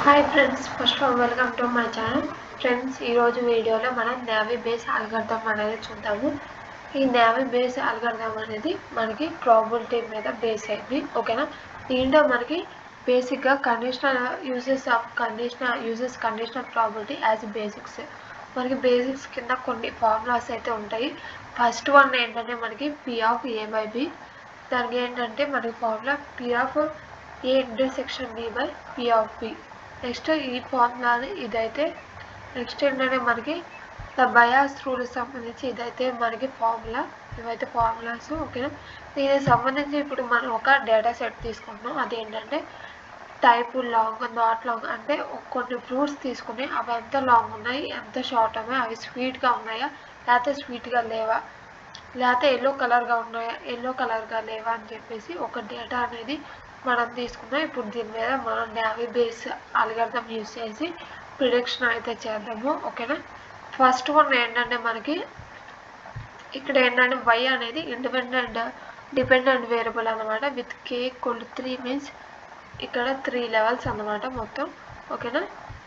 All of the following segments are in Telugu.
hi friends first of welcome to my channel friends ఈరోజు వీడియోలో మనం నావీ బేస్ అల్గర్థం అనేది చూద్దాము ఈ నావీ బేస్ అల్గర్థం అనేది మనకి ప్రాబిలిటీ మీద బేస్ అయింది ఓకేనా దీంట్లో మనకి బేసిక్గా conditional uses of conditional uses conditional probability as basics మనకి బేసిక్స్ కింద కొన్ని ఫార్ములాస్ అయితే ఉంటాయి ఫస్ట్ వన్ ఏంటంటే మనకి P of A by B దానికి ఏంటంటే మనకి formula P of A intersection B by P of B next ఈ ఫార్ములాని ఇదైతే నెక్స్ట్ ఏంటంటే మనకి ద బయాస్ రూల్ సంబంధించి ఇదైతే మనకి ఫార్ములా ఇవైతే ఫార్ములాస్ ఓకేనా దీనికి సంబంధించి ఇప్పుడు మనం ఒక డేటా సెట్ తీసుకుంటున్నాం అదేంటంటే టైప్ లాంగ్ నాట్ లాంగ్ అంటే కొన్ని ఫ్రూట్స్ తీసుకుని అవి ఎంత లాంగ్ ఉన్నాయి ఎంత షార్ట్ ఉన్నాయి అవి స్వీట్గా ఉన్నాయా లేకపోతే స్వీట్గా లేవా లేకపోతే ఎల్లో కలర్గా ఉన్నాయా ఎల్లో కలర్గా లేవా అని చెప్పేసి ఒక డేటా అనేది మనం తీసుకున్నాం ఇప్పుడు దీని మీద మనం నావీ బేస్ అల్గర్థం యూస్ చేసి ప్రిడిక్షన్ అయితే చేద్దాము ఓకేనా ఫస్ట్ వన్ ఏంటంటే మనకి ఇక్కడ ఏంటంటే వై అనేది ఇండిపెండెంట్ డిపెండెంట్ వేరియబుల్ అనమాట with K equal three means ఇక్కడ త్రీ లెవెల్స్ అన్నమాట మొత్తం ఓకేనా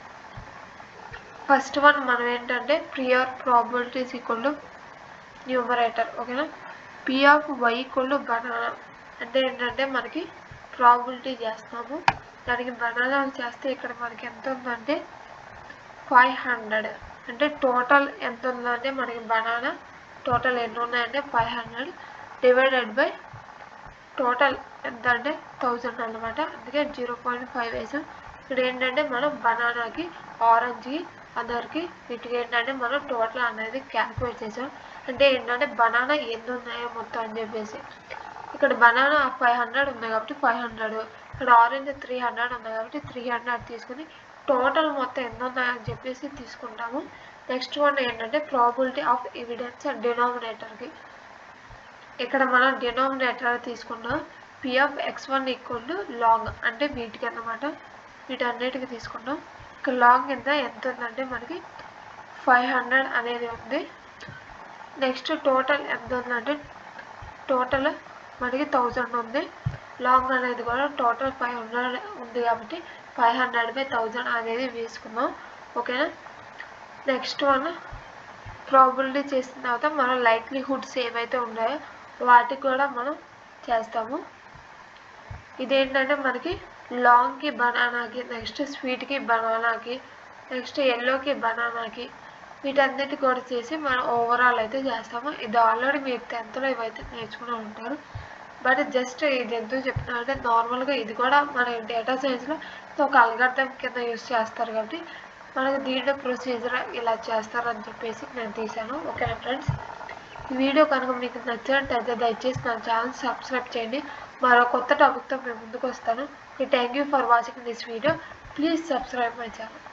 ఫస్ట్ వన్ మనం ఏంటంటే prior probabilities equal to numerator ఓకేనా P of Y equal to banana అంటే ఏంటంటే మనకి ప్రాబిలిటీ చేస్తాము దానికి బనానా చేస్తే ఇక్కడ మనకి ఎంత ఉందంటే ఫైవ్ హండ్రెడ్ అంటే టోటల్ ఎంత ఉందంటే మనకి బనానా టోటల్ ఎన్ని ఉన్నాయంటే five hundred divided by total ఎంత అంటే థౌజండ్ అనమాట అందుకే జీరో పాయింట్ ఫైవ్ వేసాం ఇక్కడ ఏంటంటే మనం బనానాకి ఆరెంజ్కి అదర్కి వీటికి ఏంటంటే మనం టోటల్ అనేది క్యాల్కులేట్ చేసాం అంటే ఏంటంటే బనానా ఎన్ని ఉన్నాయో మొత్తం అని చెప్పేసి ఇక్కడ బనానా ఫైవ్ హండ్రెడ్ ఉంది కాబట్టి ఫైవ్ హండ్రెడ్ ఇక్కడ ఆరెంజ్ త్రీ హండ్రెడ్ ఉంది కాబట్టి త్రీ హండ్రెడ్ తీసుకుని టోటల్ మొత్తం ఎన్ని ఉన్నాయని చెప్పేసి తీసుకుంటాము నెక్స్ట్ వన్ ఏంటంటే ప్రాబిలిటీ ఆఫ్ ఎవిడెన్స్ డినామినేటర్కి ఇక్కడ మనం డినామినేటర్ తీసుకున్నాం P of X one equal to long అంటే వీటికి అన్నమాట వీటన్నిటికి తీసుకున్నాం ఇక్కడ లాంగ్ ఎంత ఎంత ఉందంటే మనకి ఫైవ్ హండ్రెడ్ అనేది ఉంది నెక్స్ట్ టోటల్ ఎంత ఉందంటే టోటల్ మనకి థౌజండ్ ఉంది లాంగ్ అనేది కూడా టోటల్ ఫైవ్ హండ్రెడ్ ఉంది కాబట్టి ఫైవ్ హండ్రెడ్ బై థౌజండ్ అనేది వేసుకున్నాం ఓకేనా నెక్స్ట్ వన్ ప్రాబిలిటీ చేసిన తర్వాత మన లైక్లీహుడ్స్ ఏవైతే ఉన్నాయో వాటికి కూడా మనం చేస్తాము ఇదేంటంటే మనకి లాంగ్కి బనానాకి నెక్స్ట్ స్వీట్కి బనానాకి నెక్స్ట్ ఎల్లోకి బనానాకి వీటన్నిటి కూడా చేసి మనం ఓవరాల్ అయితే చేస్తాము ఇది ఆల్రెడీ మీరు టెన్త్లో ఇవైతే నేర్చుకుని ఉంటారు బట్ జస్ట్ ఇది ఎందుకు చెప్తున్నా అంటే నార్మల్గా ఇది కూడా మన డేటా సైన్స్లో ఒక అల్గర్థం కింద యూస్ చేస్తారు కాబట్టి మనకి దీంట్లో ప్రొసీజర్ ఇలా చేస్తారని చెప్పేసి నేను తీసాను ఓకేనా ఫ్రెండ్స్ ఈ వీడియో కనుక మీకు నచ్చినట్టయితే దయచేసి నా ఛానల్ సబ్స్క్రైబ్ చేయండి మరో కొత్త టాపిక్తో మేము ముందుకు వస్తాను thank you for watching this video please subscribe my channel